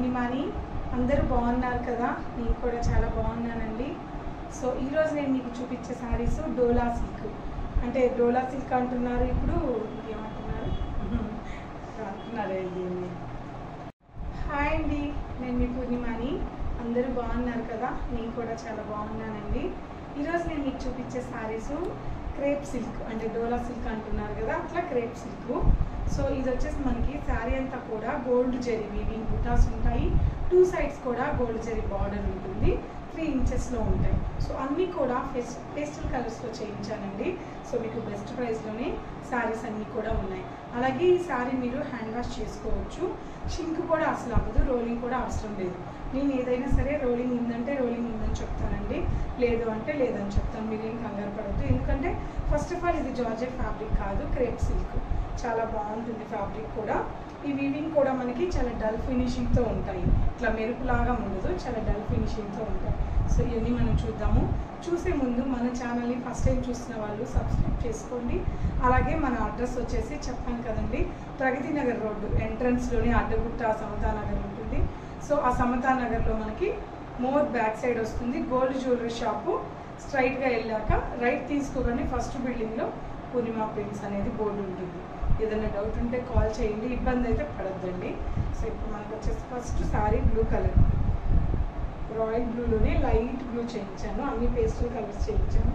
పూర్ణిమాని అందరూ బాగున్నారు కదా నేను కూడా చాలా బాగున్నానండి సో ఈరోజు నేను మీకు చూపించే శారీస్ డోలా సిల్క్ అంటే డోలా సిల్క్ అంటున్నారు ఇప్పుడు ఏమంటున్నారు అంటున్నారు దీన్ని హాయ్ అండి నేను మీ పూర్ణిమాని అందరూ బాగున్నారు కదా నేను కూడా చాలా బాగున్నానండి ఈరోజు నేను మీకు చూపించే శారీస్ క్రేప్ సిల్క్ అంటే డోలా సిల్క్ అంటున్నారు కదా అట్లా క్రేప్ సిల్క్ సో ఇది వచ్చేసి మనకి శారీ అంతా కూడా గోల్డ్ జరీ వీవింగ్ బుటాస్ ఉంటాయి టూ సైడ్స్ కూడా గోల్డ్ జరీ బార్డర్ ఉంటుంది త్రీ ఇంచెస్లో ఉంటాయి సో అన్నీ కూడా ఫెస్ పేస్టల్ కలర్స్లో చేయించానండి సో మీకు బెస్ట్ ప్రైస్లోనే శారీస్ అన్నీ కూడా ఉన్నాయి అలాగే ఈ శారీ మీరు హ్యాండ్ వాష్ చేసుకోవచ్చు షింక్ కూడా అసలు అవ్వదు రోలింగ్ కూడా అవసరం లేదు నేను ఏదైనా సరే రోలింగ్ ఉందంటే రోలింగ్ ఉందని చెప్తానండి లేదు అంటే లేదని చెప్తాను మీరేం కంగారు పడద్దు ఎందుకంటే ఫస్ట్ ఆఫ్ ఆల్ ఇది జార్జెట్ ఫ్యాబ్రిక్ కాదు క్రేప్ సిల్క్ చాలా బాగుంటుంది ఫ్యాబ్రిక్ కూడా ఈ వీవింగ్ కూడా మనకి చాలా డల్ ఫినిషింగ్తో ఉంటాయి ఇట్లా మెరుపులాగా ఉండదు చాలా డల్ ఫినిషింగ్తో ఉంటాయి సో ఇవన్నీ మనం చూద్దాము చూసే ముందు మన ఛానల్ని ఫస్ట్ టైం చూసిన వాళ్ళు సబ్స్క్రైబ్ చేసుకోండి అలాగే మన అడ్రస్ వచ్చేసి చెప్పాను కదండి ప్రగతి నగర్ రోడ్డు ఎంట్రన్స్లోనే అడ్డగుట్ట సమతా నగర్ ఉంటుంది సో ఆ సమతా నగర్లో మనకి మోర్ బ్యాక్ సైడ్ వస్తుంది గోల్డ్ జ్యువెలరీ షాపు స్ట్రైట్గా వెళ్ళాక రైట్ తీసుకోగానే ఫస్ట్ బిల్డింగ్లో పూర్ణిమ ప్రింట్స్ అనేది బోర్డు ఉంటుంది ఏదైనా డౌట్ ఉంటే కాల్ చేయండి ఇబ్బంది అయితే పడద్దండి సో ఇప్పుడు మనకు వచ్చేసి first saree blue colour royal బ్లూలోనే లైట్ బ్లూ చేయించాను అన్ని పేస్టల్ కలర్స్ చేయించాను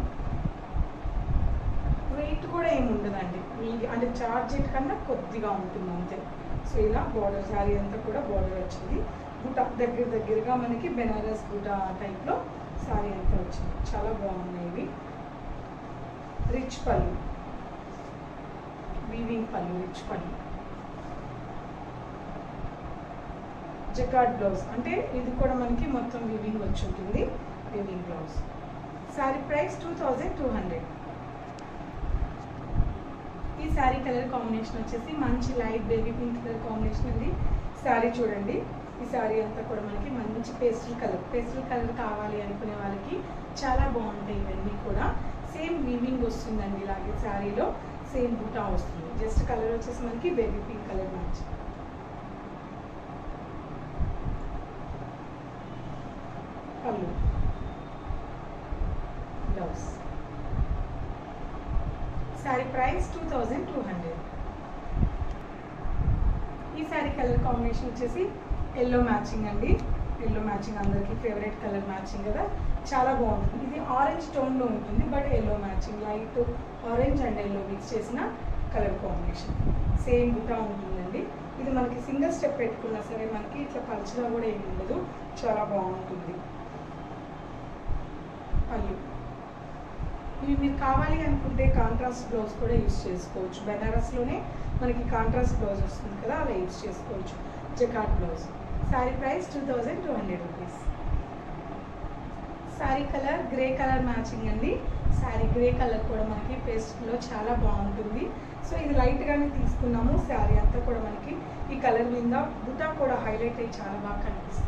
వెయిట్ కూడా ఏమి ఉండదండి ఈ- అంటే చార్జెట్ కన్నా కొద్దిగా ఉంటుంది అంతే సో ఇలా బార్డర్ శారీ అంతా కూడా బార్డర్ వచ్చింది బుట్ట దగ్గర దగ్గరగా మనకి బెనారస్ బుట్ట టైప్లో శారీ అంతా వచ్చింది చాలా బాగున్నాయి ఇవి రిచ్ పళ్ళు వీవింగ్ పళ్ళు రిచ్ పళ్ళు జకార్డ్ బ్లౌజ్ అంటే ఇది కూడా మనకి మొత్తం వీవింగ్ వచ్చి ఉంటుంది weaving blouse saree price two thousand two hundred ఈ శారీ కలర్ కాంబినేషన్ వచ్చేసి మంచి light baby pink colour combination ఉంది శారీ చూడండి ఈ శారీ అంతా కూడా మనకి మంచి పేస్టల్ కలర్ పేస్టల్ కలర్ కావాలి అనుకునే వాళ్ళకి చాలా బాగుంటాయి ఇవన్నీ కూడా సేమ్ వీవింగ్ వస్తుందండి ఇలాగే శారీలో సేమ్ బుటా వస్తుంది జస్ట్ కలర్ వచ్చేసి మనకి బేబీ పింక్ కలర్ మ్యాచ్ పళ్ళు blouse saree price two thousand two hundred ఈ శారీ కలర్ కాంబినేషన్ వచ్చేసి ఎల్లో మ్యాచింగ్ అండి ఎల్లో మ్యాచింగ్ అందరికీ ఫేవరెట్ కలర్ మ్యాచింగ్ కదా చాలా బాగుంటుంది ఇది ఆరెంజ్ టోన్లో ఉంటుంది but yellow matching light orange and yellow mix చేసిన కలర్ కాంబినేషన్ సేమ్ బుటా ఉంటుందండి ఇది మనకి సింగిల్ స్టెప్ పెట్టుకున్నా సరే మనకి ఇట్లా పలుచగా కూడా ఏమి ఉండదు చాలా బాగుంటుంది పళ్ళు ఇవి మీరు కావాలి అనుకుంటే కాంట్రాస్ట్ బ్లౌజ్ కూడా యూస్ చేసుకోవచ్చు బెనారస్లోనే మనకి కాంట్రాస్ట్ బ్లౌజ్ వస్తుంది కదా అలా యూస్ చేసుకోవచ్చు jacquard blouse saree price two thousand two hundred rupees saree colour grey colour matching అండి శారీ గ్రే కలర్ కూడా మనకి పేస్ట్లో చాలా బాగుంటుంది సో ఇది లైట్గానే తీసుకున్నాము శారీ అంతా కూడా మనకి ఈ కలర్ మీద బుటా కూడా హైలైట్ అయ్యి చాలా బాగా కనిపిస్తుంది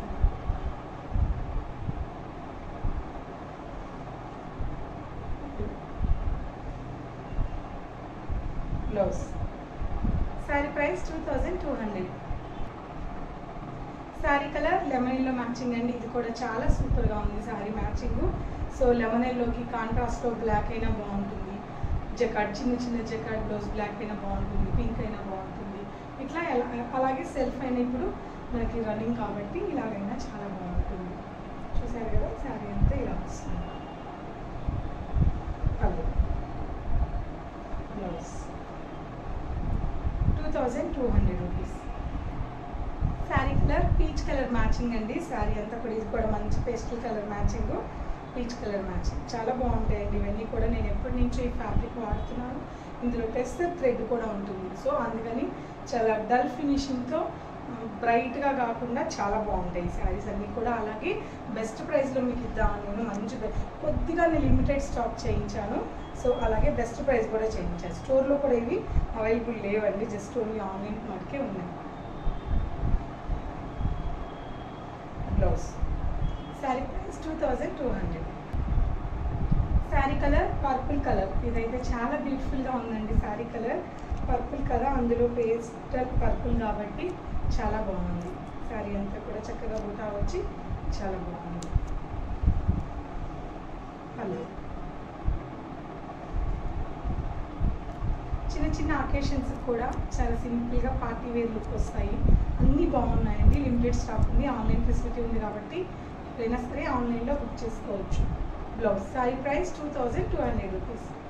blouse saree price two thousand two hundred saree colour lemon yellow matching అండి ఇది కూడా చాలా సూపర్గా ఉంది శారీ మ్యాచింగ్ సో లెమన్ ఎల్లోకి కాంట్రాస్ట్లో బ్లాక్ అయినా బాగుంటుంది జకాట్ చిన్న చిన్న జకాట్ బ్లౌజ్ బ్లాక్ అయినా బాగుంటుంది పింక్ అయినా బాగుంటుంది ఇట్లా ఎలా- అలాగే సెల్ఫ్ అయినా ఇప్పుడు మనకి రన్నింగ్ కాబట్టి ఇలాగైనా చాలా బాగుంటుంది చూసారు కదా శారీ అంతా ఇలా వస్తుంది పళ్ళు blouse two thousand two hundred rupees saree colour peach colour matching అండి శారీ అంతా కూడా ఇది కూడా మంచి pastel colour matching peach colour matching చాలా బాగుంటాయండి ఇవన్నీ కూడా నేను ఎప్పటి నుంచో ఈ ఫ్యాబ్రిక్ వాడుతున్నాను ఇందులో టెస్ట్ థ్రెడ్ కూడా ఉంటుంది సో అందుకని చాలా డల్ ఫినిషింగ్తో బ్రైట్గా కాకుండా చాలా బాగుంటాయి శారీస్ అన్నీ కూడా అలాగే బెస్ట్ ప్రైస్లో మీకు ఇద్దామని నేను మంచి బె- కొద్దిగా నేను లిమిటెడ్ స్టాక్ చేయించాను సో అలాగే బెస్ట్ ప్రైస్ కూడా చేయించాను స్టోర్లో కూడా ఇవి అవైలబుల్ లేవండి జస్ట్ ఓన్లీ ఆన్లైన్ మటుకే ఉన్నాయి blouse saree price two thousand two hundred saree colour purple colour ఇదైతే చాలా బ్యూటిఫుల్గా ఉందండి శారీ కలర్ పర్పుల్ కదా అందులో పేస్టల్ పర్పుల్ కాబట్టి చాలా బాగుంది శారీ అంతా కూడా చక్కగా బుటా వచ్చి చాలా బాగుంది పళ్ళు చిన్న చిన్న అకేషన్స్ కూడా చాలా సింపుల్గా పార్టీ వేర్ లుక్ వస్తాయి అన్నీ బాగున్నాయండి లిమిటెడ్ స్టాక్ ఉంది ఆన్లైన్ ఫెసిలిటీ ఉంది కాబట్టి ఎప్పుడైనా సరే ఆన్లైన్లో బుక్ చేసుకోవచ్చు blouse saree price two thousand two hundred rupees